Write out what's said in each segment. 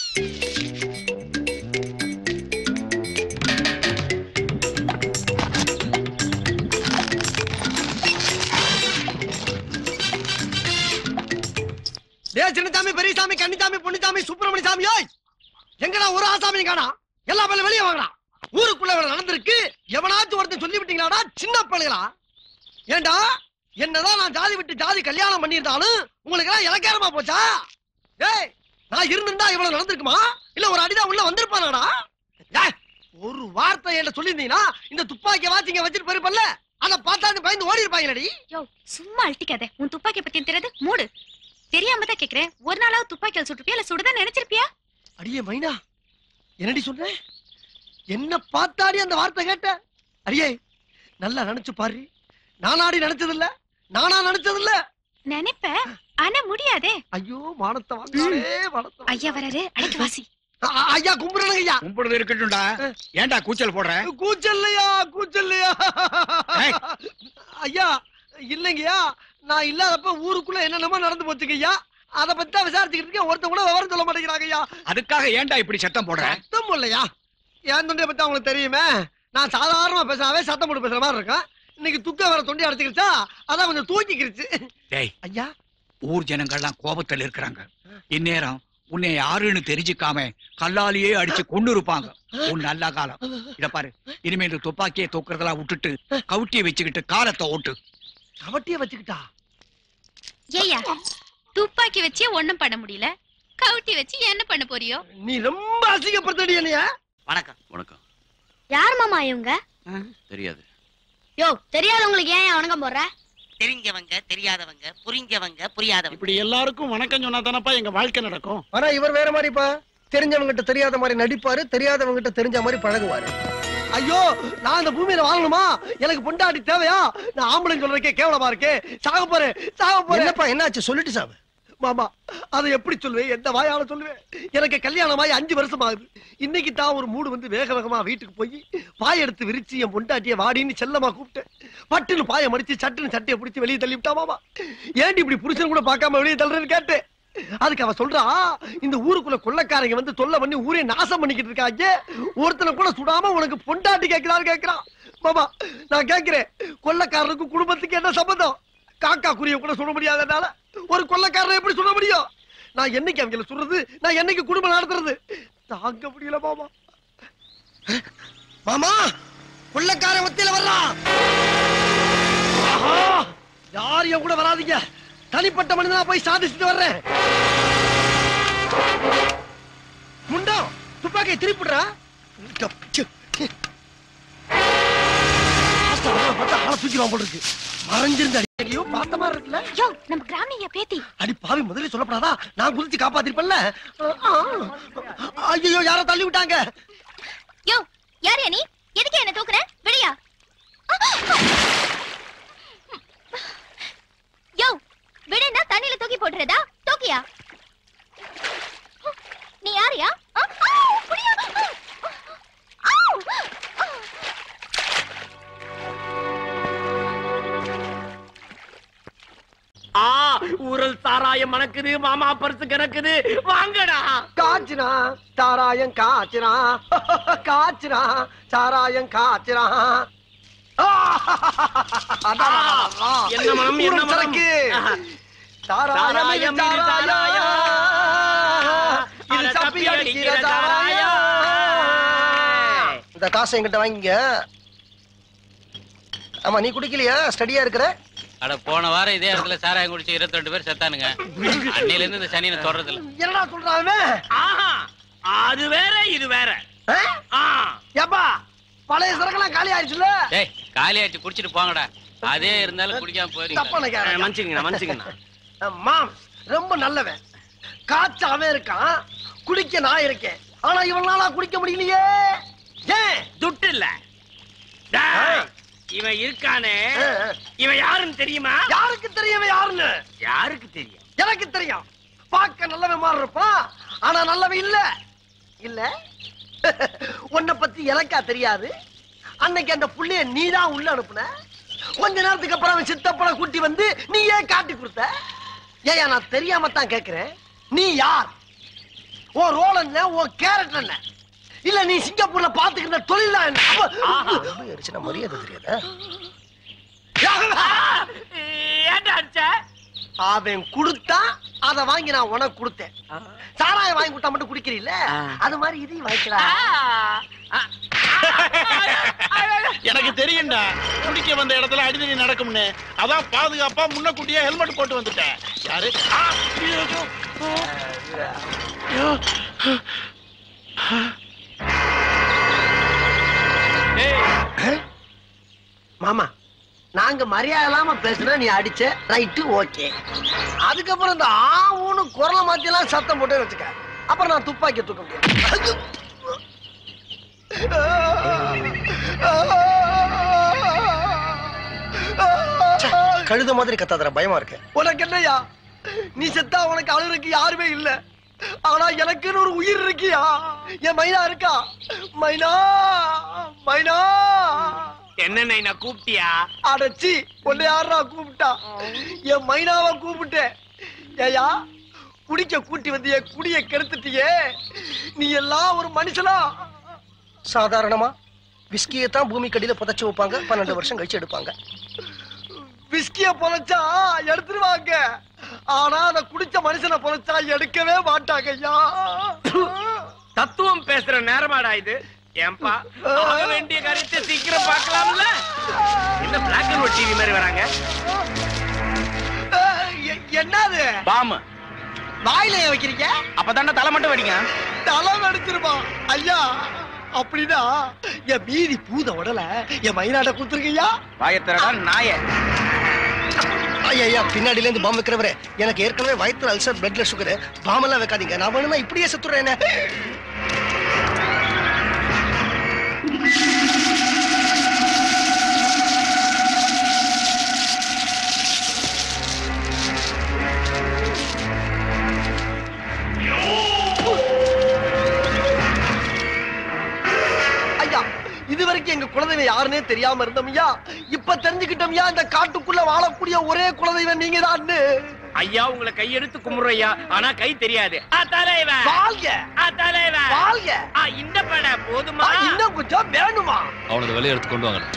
டே சின்னசாமி பெரியசாமி கன்னிசாமி பொன்னிசாமி சுப்பிரமணிய சாமி ஓய் எங்கடா ஒரு ஆசாமி காணா எல்லா பேரும் வெளியே வாங்கடா ஊருக்குள்ள இவ்வளவு நடந்திருக்கு எவனாச்சும் ஒருத்தன் சொல்லி விட்டீங்களாடா சின்ன பிள்ளைகளா ஏண்டா என்னதான் நான் ஜாதி விட்டு ஜாதி கல்யாணம் பண்ணியிருந்தாலும் உங்களுக்கு எல்லாம் இலக்காரமா போச்சா ஏய் நான் இருந்திருந்தா இவ்வளவு நடந்திருக்குமா இல்ல ஒரு அடிதான் உள்ள வந்திருப்பானாடா ஏய், ஒரு வார்த்தை என்கிட்ட சொல்லியிருந்தீங்கன்னா இந்த துப்பாக்கிய வாச்சிங்க வச்சுட்டு போயிருப்பல்ல அதை பார்த்தா பயந்து ஓடி இருப்பாங்களடி யோ சும்மா அழட்டிக்காத உன் துப்பாக்கி பத்தி தெரியாது மூடு தெரியாம தான் கேக்குறேன் ஒரு நாளாவது துப்பாக்கியால் சுட்டுப்பியா இல்ல சுடுதான் நினைச்சிருப்பியா அடியே மைனா என்னடி சொன்ன என்ன பார்த்தாடி அந்த வார்த்தை கேட்ட அடியே நல்லா நினைச்சு பாரு நானாடி நினைச்சது இல்ல நானா நினைச்சது இல்ல நினைப்ப ஆனா முடியாதே ஐயோ மானத்தை வாங்காலே மானத்தை வாங்க. ஐயா வராரு அடக்கு வாசி அ- அ- ஐயா கும்பிடுறேங்க ஐயா கும்பிடுறது இருக்கட்டும்டா ஏன்டா கூச்சல் போடுற கூச்சல்லையா கூச்சல்லையா ஏய். ஐயா இல்லைங்கய்யா நான் இல்லாதப்ப ஊருக்குள்ள என்னென்னமோ நடந்து போச்சுங்க ஐயா அதை பத்தி தான் விசாரிச்சுக்கிட்டு இருக்கேன் ஒருத்தன் கூட விவரம் சொல்ல மாட்டேங்கிறாங்க ஐயா அதுக்காக ஏன்டா இப்படி சத்தம் போடுற சத்தம் போடலையா என் தொண்டைய பத்தி அவங்களுக்கு தெரியுமே நான் சாதாரணமா பேசாவே சத்தம் போட்டு பேசுற மாதிரி இருக்கேன் இன்னைக்கு துக்க வர தொண்டி அடைச்சிக்கிச்சா அதான் கொஞ்சம் தூக்கிக்கிருச்சு டேய் ஐயா ஊர் ஜனங்கள்லாம் கோபத்துல இருக்கிறாங்க இந்நேரம் உன்னை யாருன்னு தெரிஞ்சுக்காம கல்லாலேயே அடிச்சு கொண்டு இருப்பாங்க உன் நல்ல காலம் இத பாரு இனிமே இந்த துப்பாக்கியை தூக்குறதெல்லாம் விட்டுட்டு கவுட்டியை வச்சுக்கிட்டு காலத்தை ஓட்டு கவட்டிய வச்சுக்கிட்டா ஏய்யா துப்பாக்கி வச்சே ஒண்ணும் பண்ண முடியல கவுட்டி வச்சு என்ன பண்ண போறியோ நீ ரொம்ப அசிங்கப்படுத்தடி என்னைய வணக்கம் வணக்கம் யார் மாமா இவங்க தெரியாது யோ தெரியாதவங்களுக்கு ஏன் வணக்கம் போடுற தெரிஞ்சவங்க தெரியாதவங்க புரிஞ்சவங்க புரியாதவங்க இப்படி எல்லாருக்கும் வணக்கம் சொன்னா தானப்பா எங்க வாழ்க்கை நடக்கும் ஆனா இவர் வேற மாதிரிப்பா தெரிஞ்சவங்கிட்ட தெரியாத மாதிரி நடிப்பாரு தெரியாதவங்கிட்ட தெரிஞ்ச மாதிரி பழகுவாரு ஐயோ நான் இந்த பூமியில வாழணுமா எனக்கு பொண்டாட்டி தேவையா நான் ஆம்பளை சொல்றதுக்கே கேவலமா இருக்கே சாக போறேன் சாக போறேன் என்னப்பா என்னாச்சு சொல்லிட்டு சாவு மாமா அதை எப்படி சொல்லுவேன் எந்த வாயால சொல்லுவேன் எனக்கு கல்யாணமாயி அஞ்சு வருஷம் ஆகுது இன்னைக்கு தான் ஒரு மூடு வந்து வேக வேகமா வீட்டுக்கு போய் பாய் எடுத்து விரிச்சு என் பொண்டாட்டிய வாடின்னு செல்லமா கூப்பிட்டேன் பட்டுன்னு பாய மடிச்சு சட்டுன்னு சட்டையை பிடிச்சி வெளியே தள்ளி விட்டா மாமா ஏன்டி இப்படி புருஷன் கூட பார்க்காம வெளியே தள்ளுறேன்னு கேட்டேன் அதுக்கு அவ சொல்றா இந்த ஊருக்குள்ள கொள்ளக்காரங்க வந்து தொல்லை பண்ணி ஊரே நாசம் பண்ணிக்கிட்டு இருக்காங்க ஒருத்தனை கூட சுடாம உனக்கு பொண்டாட்டி கேட்கிறாரு கேட்கிறான் மாமா நான் கேட்கிறேன் கொள்ளக்காரனுக்கு குடும்பத்துக்கு என்ன சம்பந்தம் காக்கா குருவிய கூட சுட முடியாதனால ஒரு கொள்ளக்காரனை எப்படி சுட முடியும் நான் என்னைக்கு அவங்கள சுடுறது நான் என்னைக்கு குடும்பம் நடத்துறது தாங்க முடியல மாமா மாமா கொள்ளக்காரன் ஒத்தையில வர்றான் ஆஹா! யார் என் கூட வராதீங்க தனிப்பட்ட மனிதனா போய் சாதிச்சுட்டு வர்றேன் முண்டம் துப்பாக்கியை திருப்பிடுறா ஆளை தூக்கிடுவான் போல இருக்கு மறைஞ்சிருந்த அடியோ பார்த்த மாதிரி இருக்குல்ல யோ நம்ம கிராமிய பேத்தி அடி பாவி முதல்ல சொல்லப்படாதா நான் குதிச்சு காப்பாத்திருப்பேன்ல ஐயோ யாரோ தள்ளி விட்டாங்க யோ யார் நீ எதுக்கு என்ன தூக்குற விடியா யோ விடுனா தண்ணில தூக்கி போட்டுறதா தூக்கியா நீ யாரியா ஆ, ஆ, புடியா. ஆ, ஆ. ஆ ஊரல் சாராயம் மணக்குது மாமா பரிசு கணக்குது வாங்கடா காய்ச்சினா சாராயம் காய்ச்சினா காய்ச்சினா சாராயம் காய்ச்சினா என்ன மனம், என்ன மனம்? சாராயம் சாராயம் இது இது சாராயம் இது அட சப்பி தப்பி அடிக்கிற அடிக்கிற சாராயம் இந்த காசை என்கிட்ட வாங்கிங்க ஆமா நீ குடிக்கலையா ஸ்டடியா இருக்கிற அட போன வாரம் இதே இடத்துல சாராயம் குடிச்சு இருபத்தி ரெண்டு பேர் செத்தானுங்க அன்னையில இருந்து இந்த சனியை தொடறது இல்ல என்னடா சொல்றாங்க ஆஹா அது வேற இது வேற ஆ ஏப்பா பழைய சரக்கெல்லாம் காலி ஆயிடுச்சுல டேய் காலி ஆச்சு குடிச்சிட்டு போங்கடா அதே இருந்தாலும் குடிக்காம போயிருங்க தப்பான கேரக்டர். மன்னிச்சுங்கண்ணா மன்னிச்சுங்கண்ணா மாம் ரொம்ப நல்லவன் காய்ச்ச அவன் இருக்கான் குடிக்க நான் இருக்கேன் ஆனா இவனால குடிக்க முடியலையே ஏன் துட்டு இல்ல டேய், இவன் இருக்கானே இவன் யாருன்னு தெரியுமா யாருக்கு தெரியும் இவன் யாருன்னு யாருக்கு தெரியும் எனக்கு தெரியும் பார்க்க நல்லவன் மாதிரி இருப்பான் ஆனா நல்லவன் இல்ல இல்ல உன்னை பத்தி எனக்கா தெரியாது அன்னைக்கு அந்த புள்ளைய நீதான் உள்ள அனுப்புன கொஞ்ச நேரத்துக்கு அப்புறம் அவன் சித்தப்பனை கூட்டி வந்து நீ ஏன் காட்டி கொடுத்த ஏயா நான் தெரியாம தான் கேக்குறேன் நீ யார் உன் ரோல் என்ன உன் கேரக்டர் என்ன இல்ல நீ சிங்கப்பூர்ல பாத்துக்கிற தொழில் தான் என்ன அப்ப- ரொம்ப அடிச்சுனா மரியாதை தெரியாதா ஏன்டா அடிச்ச அவன் கொடுத்தா அத வாங்கி நான் உனக்கு கொடுத்தேன் சாராயம் வாங்கி கொடுத்தா மட்டும் குடிக்கிறீல்ல அது மாதிரி இதையும் வாங்கிக்கலாம் எனக்கு தெரியும்டா குடிக்க வந்த இடத்துல அடிதடி நடக்கும்னு அதான் பாதுகாப்பா முன்னக்கூட்டியே ஹெல்மெட் போட்டு வந்துட்டேன் யாரு ஆ, ஐயோ, ஐயோ. ஐயோ. மாமா நாங்க மரியாதை இல்லாம பேசுனா நீ அடிச்ச ரைட்டு ஓகே அதுக்கப்புறம் இந்த ஆவுன்னு குரலை மாத்தி எல்லாம் சத்தம் போட்டு வச்சுக்க அப்புறம் நான் துப்பாக்கி தூக்க முடியாது ச்சே, கழுத மாதிரி கத்தாதற பயமா இருக்கு உனக்கு என்னய்யா நீ செத்தா உனக்கு அழுறதுக்கு யாருமே இல்ல ஆனா எனக்குன்னு ஒரு உயிர் இருக்கியா என் மைனா இருக்கா மைனா மைனா என்ன நைனா கூப்பிட்டியா அடச்சி உன்னை யாரா கூப்பிட்டா என் மைனாவை கூப்பிட்டேன் ஏயா குடிக்க கூட்டி வந்திய குடிய கெடுத்துட்டியே நீ எல்லாம் ஒரு மனுஷனா சாதாரணமா விஸ்கியை தான் பூமி கடியில புதைச்சு வைப்பாங்க பன்னெண்டு வருஷம் கழிச்சு எடுப்பாங்க விஸ்கிய புதைச்சா எடுத்துருவாங்க ஆனா அத குடிச்ச மனுஷனை புதைச்சா எடுக்கவே மாட்டாங்க ஐயா தத்துவம் பேசுற நேரமாடா இது ஏன்பா ஆக வேண்டிய காரியத்தை சீக்கிரம் பார்க்கலாம்ல இந்த பிளாக் அண்ட் ஒயிட் டிவி மாதிரி வராங்க எ- என்னது பாம் வாயில ஏன் வைக்கிறீங்க அப்பதானே தலை மட்டும் வடிங்க தலை வெடிச்சிருப்பான் ஐயா அப்படின்னா என் மீதி பூத உடல என் மயிலாட்ட கொடுத்துருக்கையா வாயத்திரடா நாய ஐயா ஐயா பின்னாடில இருந்து பாம்பு வைக்கிறவரே எனக்கு ஏற்கனவே வயிற்றுல அல்சர் பிளட்ல சுகர் பாம்பெல்லாம் வைக்காதீங்க நான் வேணும்னா இப்படியே செத்துறேன் ஐயா இது வரைக்கும் எங்க குலதெய்வம் யாருன்னே தெரியாம இருந்தோம்யா இப்ப தெரிஞ்சுக்கிட்டோம்யா இந்த காட்டுக்குள்ள வாழக்கூடிய ஒரே குலதெய்வம் நீங்க தான் ஐயா உங்களை கையெடுத்து கும்பிடுறையா ஆனா கை தெரியாது ஆ, தலைவன் வாழ்க ஆ, தலைவன் வாழ்க ஆ, இந்த பட போதுமா ஆ, இன்னும் கொஞ்சம் வேணுமா அவனுக்கு வெளியே எடுத்து கொண்டு வாங்க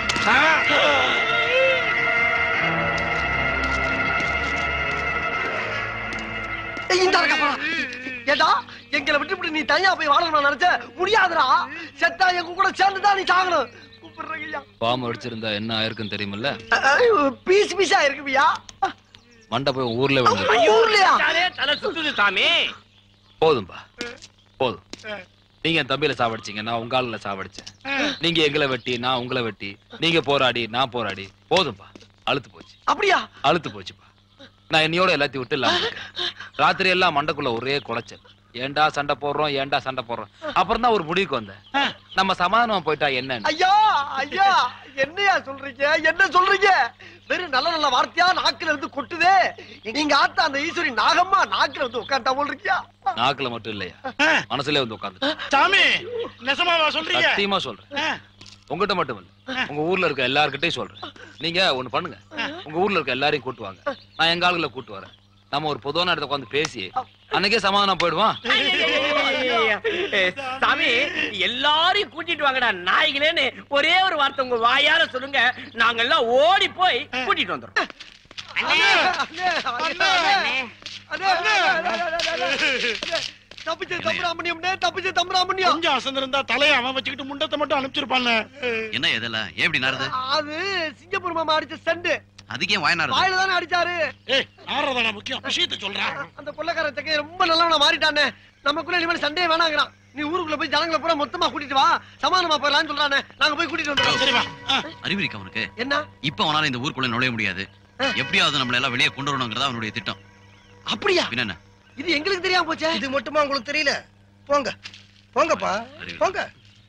ஏய், இந்த இருக்கப்பா. ஏடா எங்களை விட்டு நீ தனியா போய் வாழணும் நினைச்ச முடியாதுடா செத்தா எங்க கூட சேர்ந்துதான் நீ சாகணும் கூப்பிடுறீங்கய்யா பாம்பு அடிச்சிருந்தா என்ன ஆயிருக்குன்னு தெரியுமில்ல பீஸ் பீஸா இருக்குவியா மண்டை போய் ஊர்ல விழுந்து ஊர்லயா தலை தலை சுத்துது சாமி போதும்பா போதும் நீங்க என் தம்பியில சாவடிச்சீங்க நான் உங்க ஆளுல சாவடிச்சேன் நீங்க எங்களை வெட்டி நான் உங்களை வெட்டி நீங்க போராடி நான் போராடி போதும்பா அழுத்து போச்சு அப்படியா அழுத்து போச்சுப்பா நான் என்னையோட எல்லாத்தையும் விட்டு இல்லாம இருக்கேன். ராத்திரி எல்லாம் மண்டைக்குள்ள ஒரே குலைச்சல் ஏன்டா சண்டை போடுறோம் ஏன்டா சண்டை போடுறோம் அப்புறம் தான் ஒரு முடிவுக்கு வந்தேன் நம்ம சமாதானமா போயிட்டா என்னன்னு ஐயா ஐயா என்னையா சொல்றீங்க என்ன சொல்றீங்க வெறும் நல்ல நல்ல வார்த்தையா நாக்குல இருந்து கொட்டுதே நீங்க ஆத்தா அந்த ஈஸ்வரி நாகம்மா நாக்குல வந்து உட்கார்ந்தா போல் இருக்கியா நாக்குல மட்டும் இல்லையா மனசுலயே வந்து உட்காந்து சாமி நெசமாவா சொல்றீங்க சத்தியமா சொல்றேன் உங்ககிட்ட மட்டும் இல்ல உங்க ஊர்ல இருக்க எல்லார்கிட்டயும் சொல்றேன் நீங்க ஒண்ணு பண்ணுங்க உங்க ஊர்ல இருக்க எல்லாரையும் கூட்டு வாங்க நான் எங்க ஆளுகளை கூட்டு வரேன் நம்ம ஒரு பொதுவான இடத்த உட்காந்து பேசி அன்னைக்கே சமாதானம் போயிடுவான் ஏய், சாமி எல்லாரையும் கூட்டிட்டு வாங்கடா நாய்களேன்னு ஒரே ஒரு வார்த்தை உங்க வாயால சொல்லுங்க நாங்க எல்லாம் ஓடி போய் கூட்டிட்டு வந்துடுறோம் அண்ணே, அண்ணே, அண்ணே, அண்ணே, அண்ணே, அண்ணே, அண்ணே, அண்ணே. தப்பிச்சு தம்பராமணியம்னே தப்பிச்சு தம்பராமணியம் கொஞ்சம் அசந்திருந்தா தலையை அவன் வச்சுக்கிட்டு முண்டத்தை மட்டும் அனுப்பிச்சிருப்பான்ல என்ன இதெல்லாம் ஏன் இப்படி நாருது அது சிங்கப்பூர் மாமா அடிச்ச ஸ்டண்ட் அதுக்கே வாய் நாருது வாயில தானே அடிச்சாரு ஏய் நாரதானா முக்கியம் விஷயத்தை சொல்றேன் அந்த கொள்ளக்கார தக்கை ரொம்ப நல்லவனா மாறிட்டானே நமக்குள்ள இனிமேல் சண்டே வேணாங்கிறான் நீ ஊருக்குள்ள போய் ஜனங்களை பூரா மொத்தமா கூட்டிட்டு வா சமாதானமா போயிடலாம்னு சொல்றானே நாங்க போய் கூட்டிட்டு வந்துடுறோம் சரி வா ஆ. அறிவு இருக்கு அவனுக்கு என்ன இப்ப அவனால இந்த ஊருக்குள்ள நுழைய முடியாது எப்படியாவது நம்மள எல்லாம் வெளியே கொண்டு வரணுங்கிறதா அவனுடைய திட்டம் அப்படியா பின்ன என்ன இது எங்களுக்கு தெரியாம போச்சே இது மட்டுமா உங்களுக்கு தெரியல போங்க போங்கப்பா போங்க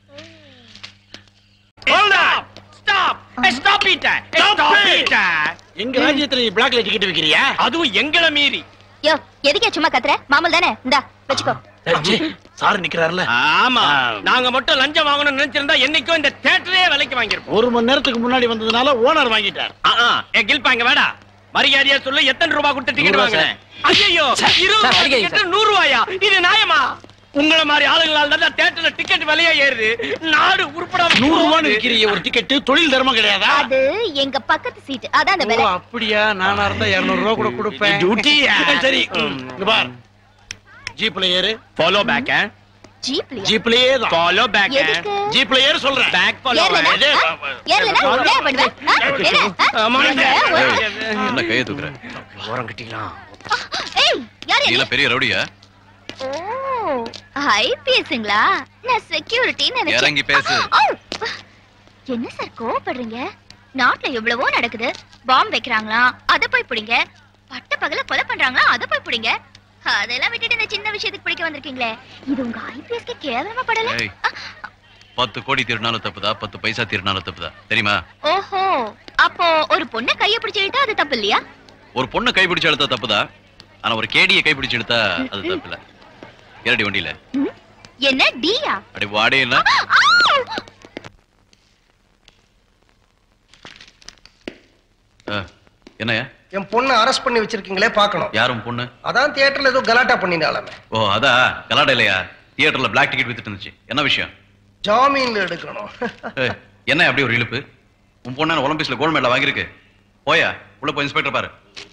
Hold up! Stop! Hey, stop it! Hey, Stop stop it! it! எங்க ராஜ்யத்துல நீ பிளாக்ல டிக்கெட் விக்கிறியா அதுவும் எங்களை மீறி யோ எதுக்கே சும்மா கத்துற மாமல் தானே இந்தா வச்சுக்கோ சார் நிக்கிறாருல ஆமா நாங்க மட்டும் லஞ்சம் வாங்கணும்னு நினைச்சிருந்தா என்னைக்கும் இந்த தியேட்டரே விலைக்கு வாங்கியிருப்போம் ஒரு மணி நேரத்துக்கு முன்னாடி வந்ததுனால ஓனர் வாங்கிட்டார் ஆ, ஆ, ஏ கில்பா இங்க வேடா மரியாதையா சொல்லு எத்தனை ரூபாய் கொடுத்த டிக்கெட் நூறு ரூபா வாங்கினேன் ஐயோ இருபது ரூபாய் டிக்கெட் நூறு ரூபாயா இது நியாயமா உங்கள மாதிரி ஆளுங்களால தான் தியேட்டர்ல டிக்கெட் விலையே ஏறுது நாடு உருப்படாம நூறு ரூபான்னு விக்கிறீங்க ஒரு டிக்கெட் தொழில் தர்மம் கிடையாதா அது எங்க பக்கத்து சீட் அதான் அந்த ஓ விலை அப்படியா நானா இருந்தா இருநூறு ரூபா கூட கொடுப்பேன் டியூட்டி சரி ம், இங்க பார் ஜீப்ல ஏறு ஃபாலோ பேக் ஜீப்லயா ஜீப்லயே தான் ஃபாலோ பேக் எதுக்கு ஜீப்ல ஏறு சொல்றேன் பேக் ஃபாலோ ஏறலனா? இது, ஆ? ஏறலனா? என்ன பண்ணுவ? ஆ? என்ன? ஆ? ஆமா. எங்க? ஒரு- என்ன கையை தூக்குற ஓரம் கட்டிக்கலாம் ஏய், யார் நீ இது? எல்லாம் பெரிய ரவுடியா ஓ, IPS-ங்களா? நான் security-ன்னு நினைச்சேன். இறங்கி பேசு. ஆ, ஆ. என்ன சார் கோவப்படுறீங்க நாட்டுல எவ்வளவோ நடக்குது பாம்பு வைக்கிறாங்களா அத போய் பிடிங்க பட்ட பகல கொலை பண்றாங்களா அத போய் பிடிங்க அதெல்லாம் விட்டுட்டு இந்த சின்ன விஷயத்துக்கு பிடிக்க வந்திருக்கீங்களே இது உங்க ஐபிஎஸ்க்கு கேவலமா படல ஏய் பத்து கோடி திருநாளும் தப்புதா பத்து பைசா திருநாளும் தப்புதா தெரியுமா ஓஹோ அப்போ ஒரு பொண்ணை கைய பிடிச்சு இழுத்தா அது தப்பு இல்லையா ஒரு பொண்ணை கைப்பிடிச்சு எடுத்தா தப்புதா ஆனா ஒரு கேடியை கைப்பிடிச்சு எடுத்தா அது தப்பு இல்ல இரடி வண்டியில ம்? என்ன டியா அடி வாடே இல்ல என்னய்யா என் பொண்ணை அரெஸ்ட் பண்ணி வச்சிருக்கீங்களே பார்க்கணும் யாரும் பொண்ணு அதான் தியேட்டர்ல ஏதோ கலாட்டா பண்ணினாலுமே ஓ அதா கலாடா இல்லையா தியேட்டர்ல பிளாக் டிக்கெட் வித்துட்டு இருந்துச்சு என்ன விஷயம் ஜாமீன்ல எடுக்கணும் ஏய், என்ன அப்படி ஒரு இழுப்பு உன் பொண்ணு ஒலிம்பிக்ஸ்ல கோல்ட் மெடல் வாங்கியிருக்கு போயா உள்ள போய் இன்ஸ்பெக்டர் பாரு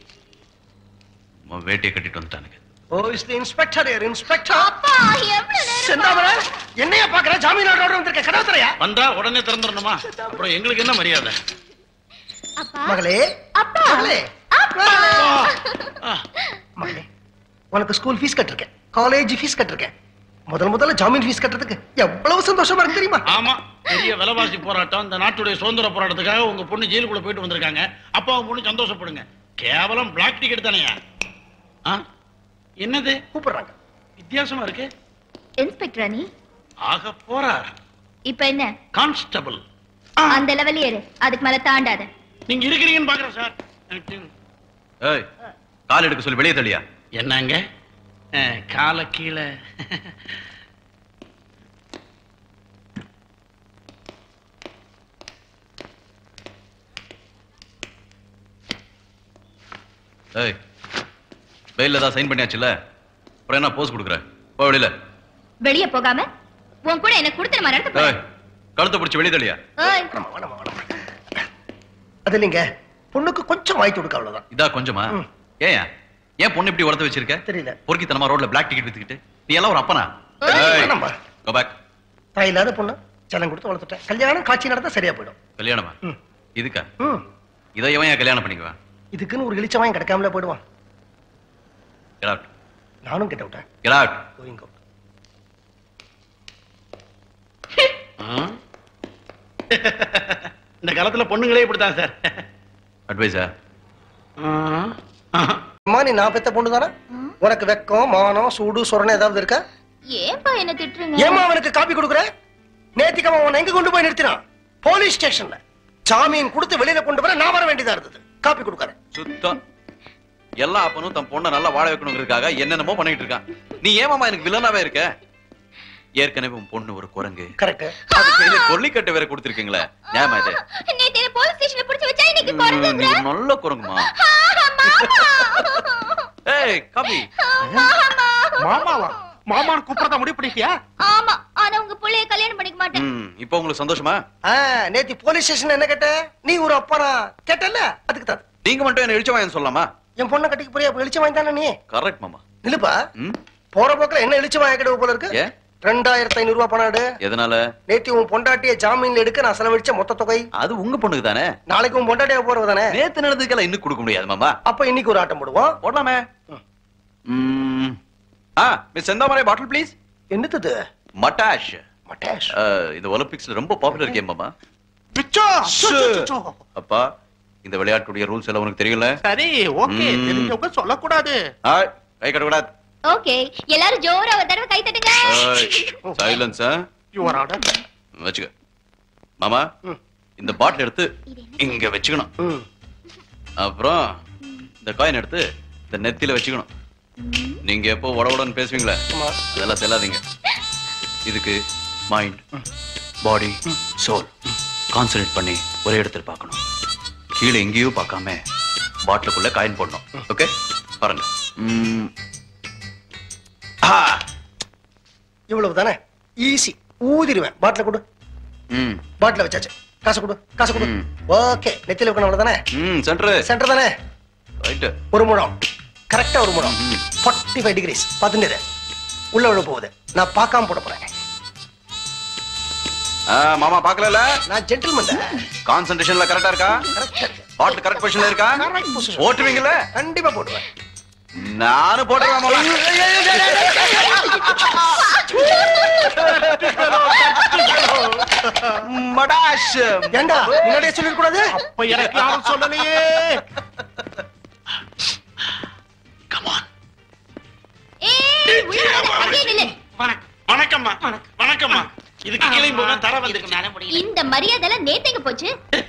உன் வேட்டியை கட்டிட்டு வந்துட்டானுங்க ஓ இஸ் தி இன்ஸ்பெக்டர் யார் இன்ஸ்பெக்டர் அப்பா எவ்வளவு நேரம் செந்தாமரை என்னையா பாக்குற ஜாமீன் ஆர்டர் வந்திருக்க கதவு திறயா வந்தா உடனே திறந்துடணுமா அப்புறம் எங்களுக்கு என்ன மரியாதை அப்பா மகளே அப்பா மகளே அப்பா ஆ, மகளே உனக்கு ஸ்கூல் ஃபீஸ் கட்டிருக்கேன் காலேஜ் ஃபீஸ் கட்டிருக்கேன் முதல் முதல்ல ஜாமீன் ஃபீஸ் கட்டுறதுக்கு எவ்வளவு சந்தோஷமா இருக்கு தெரியுமா ஆமா பெரிய விலைவாசி போராட்டம் இந்த நாட்டுடைய சுதந்திர போராட்டத்துக்காக உங்க பொண்ணு ஜெயிலுக்குள்ள போயிட்டு வந்திருக்காங்க அப்பா உங்க பொண்ணு சந்தோஷப்படுங்க கேவலம் பிளாக் டிக்கெட் தானேயா ஆ? என்னது கூப்பிடுறாங்க வித்தியாசமா இருக்கு இன்ஸ்பெக்டர் நீ ஆக போறார் இப்ப என்ன கான்ஸ்டபிள் அந்த லெவல் ஏறு அதுக்கு மேல தாண்டாத நீங்க இருக்கிறீங்கன்னு பாக்குறேன் சார் எனக்கு ஏய் கால் எடுக்க சொல்லி வெளியே தள்ளியா என்னங்க அஹ், காலை கீழே ஏய் பெயில்ல தான் சைன் பண்ணியாச்சுல அப்புறம் என்ன போஸ் கொடுக்குற போ வெளியில வெளிய போகாம உன் கூட என்ன கொடுத்துருமா நடந்து போ. ஏய் கழுத்தை பிடிச்சி வெளியே தள்ளியா ஏய், வேணாமா, வேணாமா, வேணாமா. அது இல்லைங்க பொண்ணுக்கு கொஞ்சம் வாய்த்து கொடுக்க அவ்வளவுதான் இதா கொஞ்சமா ம். ஏயா ஏன் பொண்ணு இப்படி உரத்த வச்சிருக்க தெரியல பொறுக்கித்தனமா ரோட்ல பிளாக் டிக்கெட் வித்துக்கிட்டு நீ எல்லாம் ஒரு அப்பனா ஏய், வேணாமா. கோ பேக் தாய் இல்லாத பொண்ணு செல்லம் கொடுத்து வளர்த்துட்டேன் கல்யாணம் காட்சி நடந்தா சரியா போயிடும் கல்யாணமா ம். இதுக்கா ம். இதை எவன் ஏன் கல்யாணம் பண்ணிக்குவான் இதுக்குன்னு ஒரு இளிச்சவாயம் கிடைக்காமல போயிடுவான் Get out. நானும் கிட்ட விட்டேன் Get out. Going out. ஆ? இந்த காலத்துல பொண்ணுங்களே இப்படித்தான் சார் Advice ஆ? ஆ? ஆ. அம்மா நீ நான் பெத்த பொண்ணு தானே உனக்கு வெக்கம் மானம் சூடு சொரணை ஏதாவது இருக்கா ஏன்பா என்ன திட்டுறீங்க ஏமா அவனுக்கு காப்பி கொடுக்குற நேத்திக்கு அவன் உன்னை எங்க கொண்டு போய் நிறுத்தினான் போலீஸ் ஸ்டேஷன்ல ஜாமீன் கொடுத்து வெளியில கொண்டு வர நான் வர வேண்டியதா இருந்தது காப்பி கொடுக்கற சுத்தம் எல்லா அப்பனும் தன் பொண்ணை நல்லா வாழ வைக்கணுங்கிறதுக்காக என்னென்னமோ பண்ணிட்டு இருக்கான் நீ ஏமாமா எனக்கு வில்லனாவே இருக்க ஏற்கனவே உன் பொண்ணு ஒரு குரங்கு கரெக்ட் அது கையில கொல்லிக்கட்டை வேற கொடுத்திருக்கீங்களே ஞாபகம் இது நேத்து என்ன போலீஸ் ஸ்டேஷன்ல புடிச்சு வச்சா இன்னைக்கு நீ குறைஞ்சுங்கற ஒரு நல்ல குரங்குமா ஏய் காபி மாமாவா மாமான்னு கூப்பிடறதா முடிவு பண்ணிட்டியா ஆமா ஆனா உங்க புள்ளைய கல்யாணம் பண்ணிக்க மாட்டேன் ம் இப்போ உங்களுக்கு சந்தோஷமா நேத்தி போலீஸ் ஸ்டேஷன் என்ன கேட்ட நீ ஒரு அப்பனா கேட்டல அதுக்கு தான் நீங்க மட்டும் என்ன இழிச்ச வாங்கன்னு சொல்லலாமா என் பொண்ணை கட்டிக்க போறியா அப்ப இழிச்சு வாங்கி தானே நீ கரெக்ட் மாமா நிலுப்பா ம் போற போக்குல என்ன இழிச்சு வாங்க கிடவு போல இருக்கு ஏன் ரெண்டாயிரத்தி ஐநூறு ரூபாய் பணம் எடு எதனால நேத்தி உன் பொண்டாட்டிய ஜாமீன்ல எடுக்க நான் செலவழிச்ச மொத்த தொகை அது உங்க பொண்ணுக்கு தானே நாளைக்கு உன் பொண்டாட்டிய போறது தானே நேத்து நடந்ததுக்கெல்லாம் இன்னும் கொடுக்க முடியாது மாமா அப்ப இன்னைக்கு ஒரு ஆட்டம் போடுவோம் போடலாமே ம். ஆ மிஸ் செந்தாமரை பாட்டில் ப்ளீஸ் என்னது மட்டாஷ் மட்டேஷ் இந்த ஒலிம்பிக்ஸ்ல ரொம்ப பாப்புலர் கேம் மாமா பிச்சோ அப்பா இந்த விளையாட்டுடைய ரூல்ஸ் எல்லாம் உனக்கு தெரியல சரி ஓகே ம். தெரிஞ்சவங்க சொல்லக்கூடாது ஆ, கை கட்டக்கூடாது ஓகே எல்லாரும் ஜோரா ஒரு தடவை கை தட்டுங்க சைலன்ஸ் யுவர் ஆர்டர் வச்சுக்க மாமா ம். இந்த பாட்டில் எடுத்து இது என்ன? இங்க வச்சுக்கணும் ம். அப்புறம் இந்த காயின் எடுத்து இந்த நெத்தியில வச்சுக்கணும் நீங்க எப்போ உடவுடன்னு பேசுவீங்களே ஆமா. அதெல்லாம் செல்லாதீங்க இதுக்கு மைண்ட் பாடி சோல் கான்சன்ட்ரேட் பண்ணி ஒரே இடத்துல பார்க்கணும் கீழே எங்கேயோ பார்க்காம பாட்டிலுக்குள்ள காயின் போடணும் ஓகே பாருங்க ம். ஆ. இவ்வளவு தானே ஈஸி ஊதிடுவேன் பாட்டில கொடு ம் பாட்டில வச்சாச்சு காசு கொடு காசு கொடு ம். ஓகே நெத்தியில வைக்கணும் அவ்வளவுதானே ம் சென்ட்ரு சென்டர் தானே ரைட்டு ஒரு முழம் கரெக்டா ஒரு முழம் ம். ஃபார்ட்டி ஃபைவ் டிகிரிஸ் பார்த்துட்டு உள்ள விழ போகுது நான் பார்க்காம போட போறேன் ஆ, மாமா பார்க்கல நான் ஜென்டில்மேன் கான்சென்ட்ரேஷன்ல கரெக்டா இருக்கா கரெக்டா பாட்டில் கரெக்ட் பொசிஷன்ல இருக்கா கரெக்ட் பொசிஷன் ஓட்டுவீங்கல்ல கண்டிப்பா போடுவேன் நானும் போட்டுறேன் மாமா மடாஷ் ஏண்டா முன்னாடியே சொல்லிட கூடாது அப்ப எனக்கு யாரும் சொல்லலையே ஏய் உள்ள வராத, அங்கேயே நில்லு வணக்கம் வணக்கம்மா வணக்கம்மா இதுக்கு கீழே போக தர இதுக்கு வந்துருச்சு மேல முடியல இந்த மரியாதை எல்லாம் நேத்தைங்க போச்சு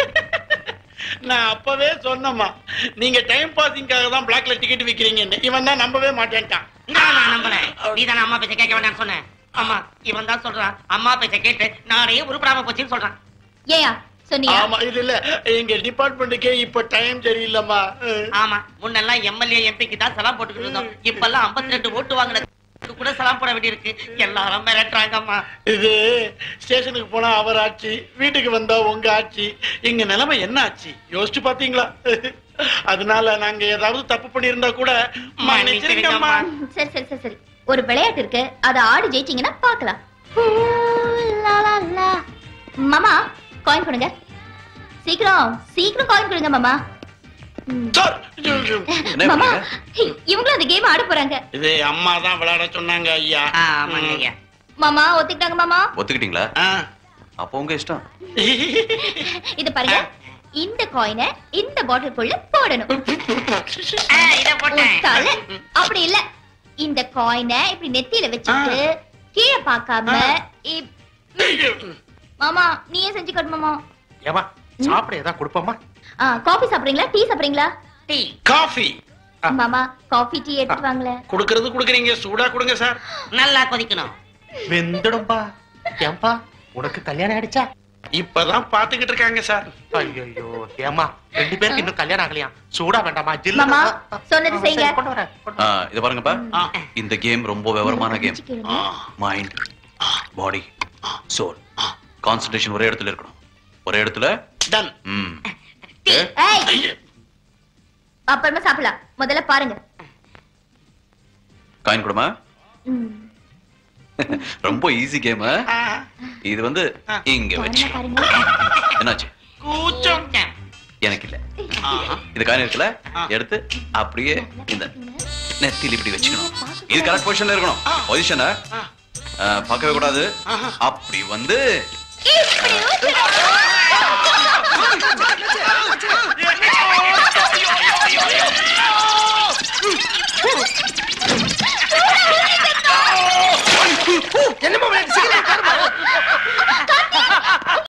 நான் அப்பவே சொன்னேம்மா நீங்க டைம் பாசிங்காக தான் பிளாக்ல டிக்கெட் விக்கிறீங்கன்னு இவன் தான் நம்பவே மாட்டேன்ட்டான் நான் நான் நம்பல நீ தானே அம்மா பேச்ச கேட்க வேண்டாம்னு சொன்னேன் அம்மா இவன் தான் சொல்றான் அம்மா பேச்ச கேட்டு நானே உருப்படாம போச்சுன்னு சொல்றான் ஏயா சொன்னியா ஆமா இது இல்ல எங்க டிபார்ட்மெண்ட்டுக்கே இப்ப டைம் சரியில்லம்மா ஆமா முன்னெல்லாம் எம்எல்ஏ எம்பிக்கு தான் சலாம் போட்டுக்கிட்டு இருந்தோம் இப்பெல்லாம் 52 ரெண்டு ஓட்டு வாங்கின கூட சலாம் போட வேண்டியிருக்கு எல்லாரும் மிரட்டுறாங்கம்மா இது ஸ்டேஷனுக்கு போனா அவர் ஆட்சி வீட்டுக்கு வந்தா உங்க ஆட்சி எங்க நிலைமை என்ன ஆச்சு யோசிச்சு பாத்தீங்களா அதனால நாங்க ஏதாவது தப்பு பண்ணியிருந்தா கூட மன்னிச்சிருங்கம்மா சரி சரி சரி சரி ஒரு விளையாட்டு இருக்கு அத ஆடி ஜெயிச்சீங்கன்னா பார்க்கலாம் ஊ, லா, லா, லா. மாமா காயின் கொடுங்க சீக்கிரம் சீக்கிரம் காயின் கொடுங்க மாமா ம். சார், என்ன மாமா பண்ணீங்க? இவங்களும் அந்த கேம் ஆட போறாங்க இது அம்மா தான் விளையாட சொன்னாங்க ஐயா ஆமாங்க ஐயா மாமா ஒத்துக்கிட்டாங்க மாமா ஒத்துக்கிட்டீங்களா ஆ. அப்போ உங்க இஷ்டம் இது பாருங்க இந்த காயினை இந்த பாட்டிலுக்குள்ள போடணும் ஆ, இத போட்டேன் உன் தலை. அப்படி இல்ல இந்த காயினை இப்படி நெத்தியில வச்சுட்டு கீழே பார்க்காம இப்- மாமா நீயே செஞ்சு காட்டு மாமா ஏமா சாப்பிட ஏதாவது கொடுப்போமா ஆ, காபி சாப்பிடுறீங்களா டீ சாப்பிடுறீங்களா டீ காஃபி மாமா காபி டீ எடுத்து வாங்களேன் குடுக்கறது குடுக்குறீங்க சூடா கொடுங்க சார் நல்லா கொதிக்கணும் வெந்துடும்பா ஏம்பா உனக்கு கல்யாணம் ஆயிடுச்சா இப்பதான் பாத்துக்கிட்டு இருக்காங்க சார் ஐயோ ஏமா ரெண்டு பேருக்கு இன்னும் கல்யாணம் ஆகலையா சூடா வேண்டாமா ஜில்லு மாமா சொன்னது செய்யுங்க கொண்டு வரேன் கொண்டு ஆ, இத பாருங்கப்பா ஆ. இந்த கேம் ரொம்ப விவரமான கேம் கேளுங்க. மைண்ட் பாடி சோல் கான்சென்ட்ரேஷன் ஒரே இடத்துல இருக்கணும் ஒரே இடத்துல டன் ம் ஏய் அப்புறமா சாப்பிடலாம் முதல்ல பாருங்க காயின் கொடுமா ம். ரொம்ப ஈஸி கேம் இது வந்து இங்க வச்சு பாருங்க பாருங்க என்னாச்சு கூச்சம் எனக்கு இல்ல இது காயின் இருக்குல்ல எடுத்து அப்படியே இந்த நெத்தியில் இப்படி வச்சுக்கணும் இது கரெக்ட் பொசிஷன்ல இருக்கணும் பொசிஷனை பார்க்கவே கூடாது அப்படி வந்து இப்படி ஊத்துறோம்.